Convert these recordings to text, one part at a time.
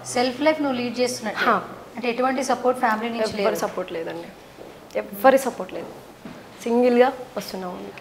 Self life నువ్వు lead చేస్తున్నట్టు హా. అంటే ఎటువంటి సపోర్ట్ ఫ్యామిలీ నుంచి ఎవ్వరి లేదు సపోర్ట్ లేదండి ఎవ్వరి సపోర్ట్ లేదు సింగిల్గా వస్తున్నాం అందుకే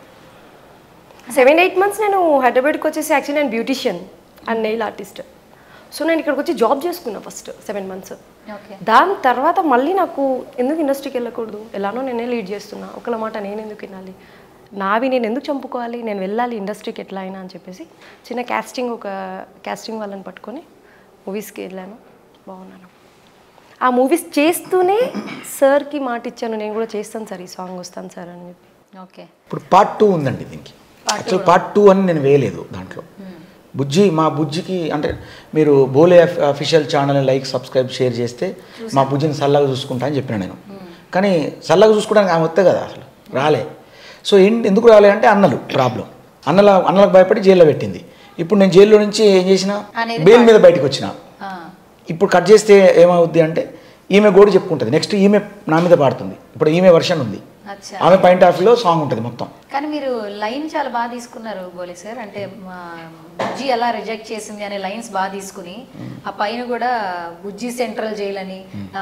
సెవెన్ ఎయిట్ మంత్స్ నేను హైదరాబాద్కి వచ్చేసి యాక్చువల్లీ నేను beautician and nail artist so నేను ఇక్కడికి వచ్చి జాబ్ చేసుకున్నా ఫస్ట్ సెవెన్ మంత్స్ ఓకే దాని తర్వాత మళ్ళీ నాకు ఎందుకు ఇండస్ట్రీకి వెళ్ళకూడదు ఎలానో నేనే లీడ్ చేస్తున్నా ఒకళ్ళ మాట నేను ఎందుకు వినాలి నావి నేను ఎందుకు చంపుకోవాలి నేను వెళ్ళాలి ఇండస్ట్రీకి ఎట్లా అయినా అని చెప్పేసి చిన్న క్యాస్టింగ్ ఒక క్యాస్టింగ్ వాళ్ళని పట్టుకొని మూవీస్కి వెళ్ళాను బాగున్నాను ఆ మూవీస్ చేస్తూనే సార్కి మాట ఇచ్చాను నేను కూడా చేస్తాను సార్ ఈ సాంగ్ వస్తాను సార్ అని చెప్పి ఓకే ఇప్పుడు పార్ట్ టూ ఉందండి దీనికి యాక్చువల్ పార్ట్ టూ అని నేను వేయలేదు దాంట్లో బుజ్జి మా బుజ్జికి అంటే మీరు బోలే official channel like subscribe share చేస్తే మా బుజ్జిని చల్లగా చూసుకుంటా అని చెప్పిన నేను కానీ చల్లగా చూసుకోవడానికి ఆమె వస్తే కదా అసలు రాలే సో ఏంటి ఎందుకు రాలే అంటే అన్నలు ప్రాబ్లం అన్నల అన్నలకు భయపడి జైల్లో పెట్టింది ఇప్పుడు నేను జైల్లో నుంచి ఏం చేసిన అనేది బెయిల్ మీద బయటకు వచ్చిన ఆ, ఇప్పుడు కట్ చేస్తే ఏమవుద్ది అంటే ఈమె కూడా చెప్పుకుంటుంది నెక్స్ట్ ఈమె నా మీద పాడుతుంది ఇప్పుడు ఈమె వర్షన్ ఉంది అచ్చా ఆమె పాయింట్ ఆఫ్ వ్యూలో సాంగ్ ఉంటుంది మొత్తం కానీ మీరు లైన్ చాలా బాగా తీసుకున్నారు బోలే సార్ అంటే మా బుజ్జి ఎలా రిజెక్ట్ చేసింది అనే లైన్స్ బాగా తీసుకుని ఆ పైన కూడా బుజ్జి సెంట్రల్ జైల్ అని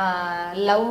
లవ్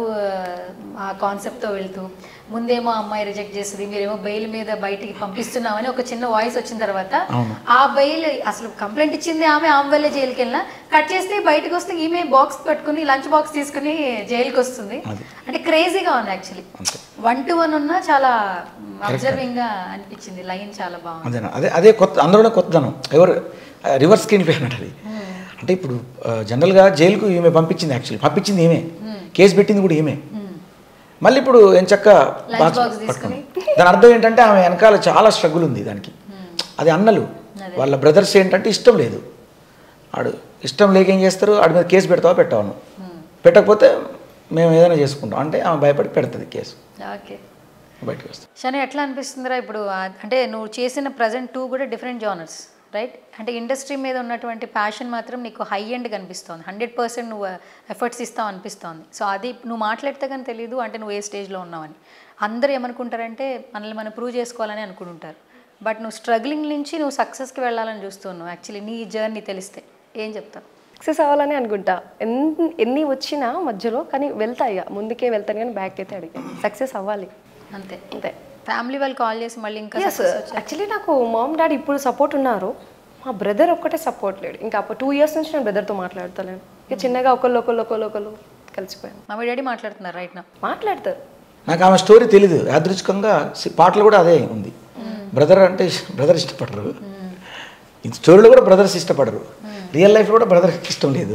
ఆ కాన్సెప్ట్ తో వెళ్తూ ముందేమో అమ్మాయి రిజెక్ట్ చేస్తుంది మీరేమో బెయిల్ మీద బయటికి పంపిస్తున్నామని ఒక చిన్న వాయిస్ వచ్చిన తర్వాత అవును. ఆ బెయిల్ అసలు కంప్లైంట్ ఇచ్చింది ఆమె ఆమె వల్లే జైలుకి వెళ్ళినా కట్ చేస్తే బయటకు వస్తే ఈమె బాక్స్ పట్టుకుని లంచ్ బాక్స్ తీసుకుని జైలుకి వస్తుంది అది. అంటే క్రేజీగా ఉంది యాక్చువల్లీ అంతే. వన్ టు వన్ ఉన్నా చాలా అబ్జర్వింగ్ గా అనిపించింది లైన్ చాలా బాగుంది అదేనా అదే అదే కొత్త అందులోనే కొత్తదనం ఎవరు రివర్స్ స్క్రీన్ ప్లే అన్నట్టు అది అంటే ఇప్పుడు ఆ, జనరల్గా జైలుకు ఈమె పంపించింది యాక్చువల్లీ పంపించింది ఈమె కేసు పెట్టింది కూడా ఈమె మళ్ళీ ఇప్పుడు ఏం చక్క Lunch బాక్స్ box పట్టుకుంది దాని అర్థం ఏంటంటే ఆమె వెనకాల చాలా స్ట్రగుల్ ఉంది దానికి అది అన్నలు అదే. వాళ్ళ బ్రదర్స్ ఏంటంటే ఇష్టం లేదు ఆడు ఇష్టం లేక ఏం చేస్తారు ఆడి మీద కేసు పెడతావా పెట్టావను పెట్టకపోతే మేము ఏదైనా చేసుకుంటాం అంటే ఆమె భయపడి పెడుతుంది కేసు ఓకే బయటకు వస్తుంది శని ఎట్లా అనిపిస్తుందిరా ఇప్పుడు ఆ- అంటే నువ్వు చేసిన ప్రజెంట్ టూ కూడా డిఫరెంట్ జానర్స్ రైట్ అంటే ఇండస్ట్రీ మీద ఉన్నటువంటి ప్యాషన్ మాత్రం నీకు హై ఎండ్ కనిపిస్తోంది హండ్రెడ్ పర్సెంట్ నువ్వు ఎఫర్ట్స్ ఇస్తావు అనిపిస్తోంది సో అది నువ్వు మాట్లాడితే కానీ తెలియదు అంటే నువ్వు ఏ స్టేజ్లో ఉన్నావని అందరూ ఏమనుకుంటారంటే మనల్ని మనం ప్రూవ్ చేసుకోవాలని అనుకుంటుంటారు బట్ నువ్వు స్ట్రగ్లింగ్ నుంచి నువ్వు సక్సెస్కి వెళ్ళాలని చూస్తున్నావు యాక్చువల్లీ నీ జర్నీ తెలిస్తే ఏం చెప్తావు సక్సెస్ అవ్వాలని అనుకుంటా ఎన్ని ఎన్ని వచ్చినా మధ్యలో కానీ వెళ్తా ఇక ముందుకే వెళ్తాను కానీ బ్యాక్ అయితే అడిగా సక్సెస్ అవ్వాలి అంతే అంతే ఫ్యామిలీ వాళ్ళు కాల్ చేసి మళ్ళీ ఇంకా ఎస్ యాక్చువల్లీ నాకు మామ్ డాడీ ఇప్పుడు సపోర్ట్ ఉన్నారు మా బ్రదర్ ఒక్కటే సపోర్ట్ లేడు ఇంకా అప్పుడు టూ ఇయర్స్ నుంచి నేను బ్రదర్తో మాట్లాడతలేను ఇక చిన్నగా ఒకళ్ళు ఒకళ్ళు ఒకళ్ళు ఒకళ్ళు కలిసిపోయాను మమ్మీ డాడీ మాట్లాడుతున్నారు రైట్ నా మాట్లాడతారు నాకు ఆమె స్టోరీ తెలీదు యాదృచ్ఛికంగా సి- పాటలు కూడా అదే ఉంది బ్రదర్ అంటే బ్రదర్ ఇష్టపడరు ఈ స్టోరీలో కూడా బ్రదర్స్ ఇష్టపడరు రియల్ లైఫ్లో కూడా బ్రదర్ ఇష్టం లేదు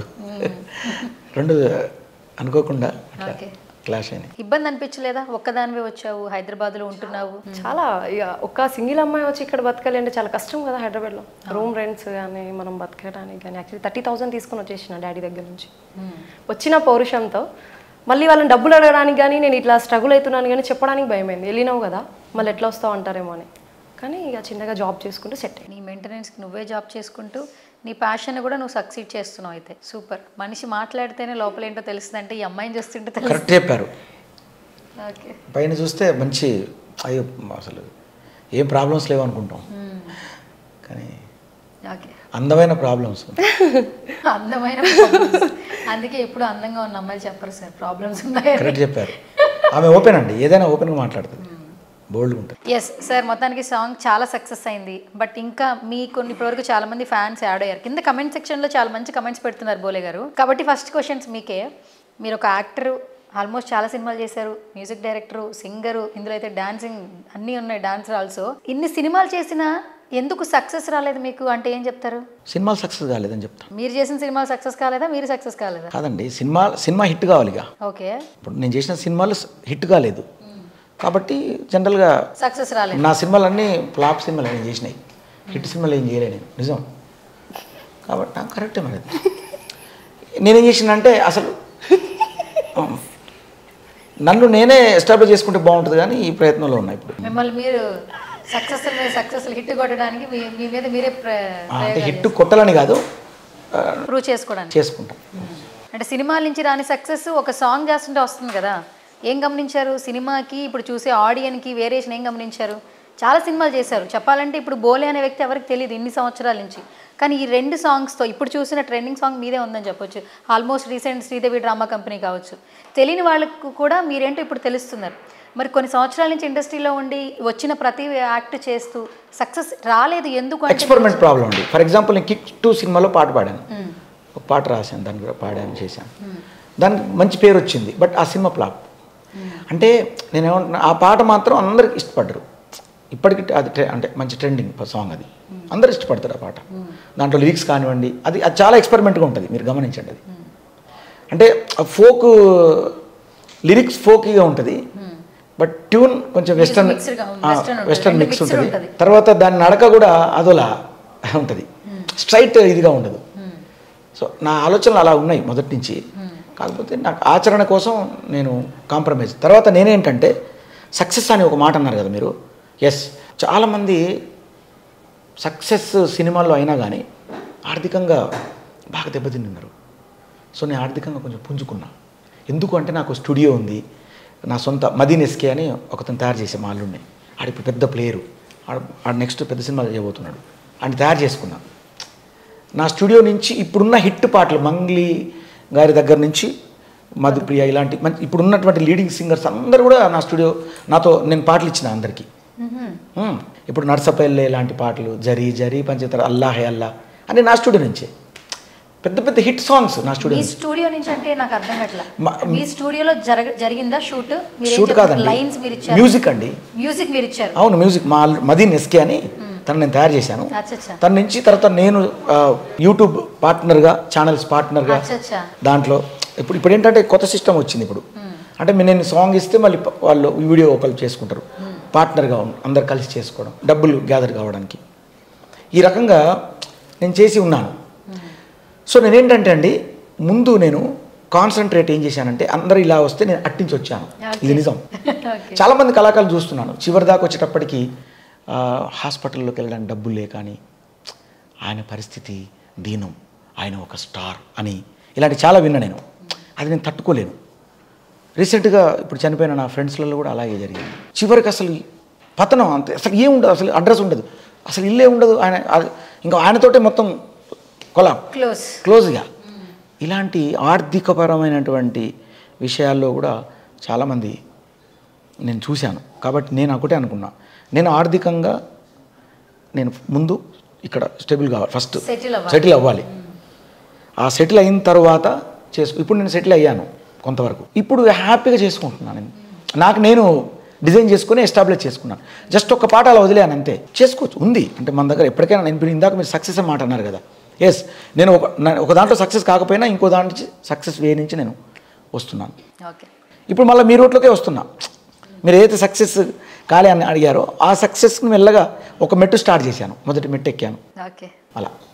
రెండు అనుకోకుండా ఓకే క్లాష్ అయినాయి ఇబ్బంది అనిపించలేదా ఒక్కదానివే వచ్చావు హైదరాబాద్లో ఉంటున్నావు చాలా ఇక ఒక్క సింగిల్ అమ్మాయి వచ్చి ఇక్కడ బతకాలి అంటే చాలా కష్టం కదా హైదరాబాద్లో రూమ్ రెంట్స్ కానీ మనం బతకడానికి కానీ యాక్చువల్లీ థర్టీ థౌసండ్ తీసుకొని వచ్చేసిన డాడీ దగ్గర నుంచి వచ్చిన పౌరుషంతో మళ్ళీ వాళ్ళని డబ్బులు అడగడానికి కానీ నేను ఇట్లా స్ట్రగుల్ అవుతున్నాను కానీ చెప్పడానికి భయమైంది వెళ్ళినావు కదా మళ్ళీ ఎట్లా వస్తావు అంటారేమో అని కానీ ఇక చిన్నగా జాబ్ చేసుకుంటూ సెట్ అయ్యింది నీ మెయింటెనెన్స్కి నువ్వే జాబ్ చేసుకుంటూ నీ ప్యాషన్ కూడా నువ్వు సక్సీడ్ చేస్తున్నావు అయితే సూపర్ మనిషి మాట్లాడితేనే లోపల ఏంటో తెలుస్తుంది అంటే ఈ అమ్మాయిని చూస్తుంటే తెలుసు కరెక్ట్ చెప్పారు ఓకే పైన చూస్తే మంచి అయ్యో అసలు ఏం ప్రాబ్లమ్స్ లేవు అనుకుంటాం కానీ ఓకే అందమైన ప్రాబ్లమ్స్ అందమైన problems. అందుకే ఎప్పుడు అందంగా ఉన్న అమ్మాయిలు చెప్పరు సార్ ప్రాబ్లమ్స్ ఉన్నాయి కరెక్ట్ చెప్పారు ఆమె ఓపెన్ అండి ఏదైనా ఓపెన్గా మాట్లాడుతుంది బోల్డ్గా ఉంటుంది ఎస్ సార్ మొత్తానికి సాంగ్ చాలా సక్సెస్ అయింది బట్ ఇంకా మీ కొన్ని ఇప్పటివరకు చాలా మంది ఫ్యాన్స్ యాడ్ అయ్యారు కింద కమెంట్ సెక్షన్లో చాలా మంచి కమెంట్స్ పెడుతున్నారు బోలే గారు కాబట్టి ఫస్ట్ క్వశ్చన్స్ మీకే మీరు ఒక యాక్టర్ ఆల్మోస్ట్ చాలా సినిమాలు చేశారు మ్యూజిక్ డైరెక్టరు సింగరు ఇందులో అయితే డాన్సింగ్ అన్నీ ఉన్నాయి డాన్సర్ ఆల్సో ఇన్ని సినిమాలు చేసినా ఎందుకు సక్సెస్ రాలేదు మీకు అంటే ఏం చెప్తారు సినిమాలు సక్సెస్ కాలేదని చెప్తాను మీరు చేసిన సినిమాలు సక్సెస్ కాలేదా మీరు సక్సెస్ కాలేదా కాదండి సినిమా సినిమా హిట్ కావాలి ఇక ఓకే ఇప్పుడు నేను చేసిన సినిమాలు హిట్ కాలేదు కాబట్టి జనరల్గా సక్సెస్ రాలేదు నా సినిమాలన్నీ ఫ్లాప్ సినిమాలు నేను చేసినాయి హిట్ సినిమాలు ఏం చేయలే నేను నిజం కాబట్టి నాకు కరెక్టే మరి అది. నేనేం చేసినంటే అసలు ఆ, నన్ను నేనే ఎస్టాబ్లిష్ చేసుకుంటే బాగుంటుంది కానీ ఈ ప్రయత్నంలో ఉన్నా ఇప్పుడు మిమ్మల్ని మీరు సక్సెస్ మీద సక్సెస్ హిట్ కొట్టడానికి మీ మీ మీద మీరే ఆ, అంటే హిట్ కొట్టాలని కాదు ఆ, ప్రూవ్ చేసుకోవడానికి చేసుకుంటాం అంటే సినిమాల నుంచి రాని సక్సెస్ ఒక సాంగ్ చేస్తుంటే వస్తుంది కదా ఏం గమనించారు సినిమాకి ఇప్పుడు చూసే ఆడియన్కి వేరియేషన్ ఏం గమనించారు చాలా సినిమాలు చేశారు చెప్పాలంటే ఇప్పుడు బోలే అనే వ్యక్తి ఎవరికి తెలియదు ఇన్ని సంవత్సరాల నుంచి కానీ ఈ రెండు సాంగ్స్తో ఇప్పుడు చూసిన ట్రెండింగ్ సాంగ్ మీదే ఉందని చెప్పొచ్చు almost recent Sridevi drama company కావచ్చు తెలియని వాళ్ళకు కూడా మీరేంటో ఇప్పుడు తెలుస్తున్నారు మరి కొన్ని సంవత్సరాల నుంచి ఇండస్ట్రీలో ఉండి వచ్చిన ప్రతి యాక్ట్ చేస్తూ సక్సెస్ రాలేదు ఎందుకు అంటే ఎక్స్పెరిమెంట్ ప్రాబ్లం అండి ఫర్ ఎగ్జాంపుల్ నేను కిక్ టూ సినిమాలో పాట పాడాను ఒక పాట రాశాను దాన్ని కూడా పాడాను చేశాను దానికి మంచి పేరు వచ్చింది బట్ ఆ సినిమా ఫ్లాప్ అంటే నేను ఏమంటున్నా ఆ పాట మాత్రం అందరికి ఇష్టపడ్డరు ఇప్పటికి అది ట్రె- అంటే మంచి ట్రెండింగ్ సాంగ్ అది అందరు ఇష్టపడతారు ఆ పాట దాంట్లో లిరిక్స్ కానివ్వండి అది అది చాలా ఎక్స్పెరిమెంట్గా ఉంటుంది మీరు గమనించండి అది అంటే ఫోక్ లిరిక్స్ ఫోకీగా ఉంటుంది బట్ ట్యూన్ కొంచెం వెస్టర్న్ mixed గా ఉంది, western ఉంటుంది. వెస్టర్న్ రెండు మిక్స్ mixed ఉంటుంది ఉంటుంది. తర్వాత దాని నడక కూడా అదోలా ఉంటుంది స్ట్రైట్ ఇదిగా ఉండదు సో నా ఆలోచనలు అలా ఉన్నాయి మొదటి నుంచి కాకపోతే నాకు ఆచరణ కోసం నేను కాంప్రమైజ్ తర్వాత నేనేంటంటే సక్సెస్ అని ఒక మాట అన్నారు కదా మీరు ఎస్ చాలామంది సక్సెస్ సినిమాల్లో అయినా కానీ ఆర్థికంగా బాగా దెబ్బతిని ఉన్నారు సో నేను ఆర్థికంగా కొంచెం పుంజుకున్నా ఎందుకు అంటే నాకు స్టూడియో ఉంది నా సొంత మదీన్ ఎస్కే అని ఒకతను తయారు చేసే మా అల్లుడిని ఆడ ఇప్పుడు పెద్ద ప్లేయరు ఆడ నెక్స్ట్ పెద్ద సినిమాలు చేయబోతున్నాడు ఆయన తయారు చేసుకున్నా నా స్టూడియో నుంచి ఇప్పుడున్న హిట్ పాటలు మంగ్లీ గారి దగ్గర నుంచి మధుప్రియ ఇలాంటి మంచి ఇప్పుడు ఉన్నటువంటి లీడింగ్ సింగర్స్ అందరూ కూడా నా స్టూడియో నాతో నేను పాటలు ఇచ్చిన అందరికీ మ్మ్. ఇప్పుడు నర్సపల్లె లాంటి పాటలు జరీ జరీ పంచతర అల్లాహే అల్లా అని నా స్టూడియో నుంచే పెద్ద పెద్ద హిట్ సాంగ్స్ నా స్టూడియో మీ నుంచి స్టూడియో నుంచి అంటే నాకు అర్థం కావట్లా మా- మీ స్టూడియోలో జరగ జరిగిందా షూట్ షూట్ కాదండి లైన్స్ మీరు ఇచ్చారు మ్యూజిక్ అండి మ్యూజిక్ మీరు ఇచ్చారు అవును మ్యూజిక్ మా అల్లు- మదీన్ ఎస్కే అని తను నేను తయారు చేశాను అచ్చచ్చా తన నుంచి తర్వాత నేను ఆ, యూట్యూబ్ పార్ట్నర్గా ఛానల్స్ పార్ట్నర్గా అచ్చచ్చా దాంట్లో ఇప్పుడు ఇప్పుడు ఏంటంటే కొత్త సిస్టమ్ వచ్చింది ఇప్పుడు అంటే మీ- నేను సాంగ్ ఇస్తే మళ్ళీ ప- వాళ్ళు వీడియో ఒకళ్ళు చేసుకుంటారు పార్ట్నర్గా ఉం- అందరు కలిసి చేసుకోవడం డబ్బులు గ్యాదర్ కావడానికి ఈ రకంగా నేను చేసి ఉన్నాను సో నేనేంటంటే అండి ముందు నేను కాన్సన్ట్రేట్ ఏం చేశానంటే అందరూ ఇలా వస్తే నేను అట్టించి వచ్చాను ఇది నిజం ఓకే చాలామంది కళాకారులు చూస్తున్నాను చివరి దాకా వచ్చేటప్పటికి ఆ, హాస్పిటల్లోకి వెళ్ళడానికి డబ్బులు లేక అని ఆయన పరిస్థితి దీనం ఆయన ఒక స్టార్ అని ఇలాంటి చాలా విన్నా నేను అది నేను తట్టుకోలేను రీసెంట్గా ఇప్పుడు చనిపోయిన నా ఫ్రెండ్స్లలో కూడా అలాగే జరిగింది చివరికి అసలు పతనం అంతే అసలు ఏం ఉండదు అసలు అడ్రస్ ఉండదు అసలు ఇల్లే ఉండదు ఆయన అది- ఇంకా ఆయనతోటే మొత్తం కొలా క్లోజ్ క్లోజ్గా ఇలాంటి ఆర్థికపరమైనటువంటి విషయాల్లో కూడా చాలామంది నేను చూశాను కాబట్టి నేను ఒకటే అనుకున్నా నేను ఆర్థికంగా నేను ముందు ఇక్కడ స్టేబుల్ కావాలి ఫస్ట్ Settle అవ్వాలి. సెటిల్ అవ్వాలి ఆ సెటిల్ అయిన తర్వాత చేసుకు ఇప్పుడు నేను సెటిల్ అయ్యాను కొంతవరకు ఇప్పుడు హ్యాపీగా చేసుకుంటున్నాను నేను నాకు నేను డిజైన్ చేసుకుని ఎస్టాబ్లిష్ చేసుకున్నాను జస్ట్ ఒక పాట అలా వదిలేను అంతే చేసుకోవచ్చు ఉంది అంటే మన దగ్గర ఎప్పటికైనా నేను ఇప్పుడు ఇందాక మీరు సక్సెస్ మాట అన్నారు కదా ఎస్ నేను ఒక నా- ఒక దాంట్లో సక్సెస్ కాకపోయినా ఇంకో దాంట్లో నుంచి సక్సెస్ వే నుంచి నేను వస్తున్నాను ఓకే ఇప్పుడు మళ్ళీ మీ రోట్లోకే వస్తున్నా మీరు ఏదైతే సక్సెస్ కాలే అని అడిగారో ఆ సక్సెస్ని మెల్లగా ఒక మెట్టు స్టార్ట్ చేశాను మొదటి మెట్టు ఎక్కాను ఓకే అలా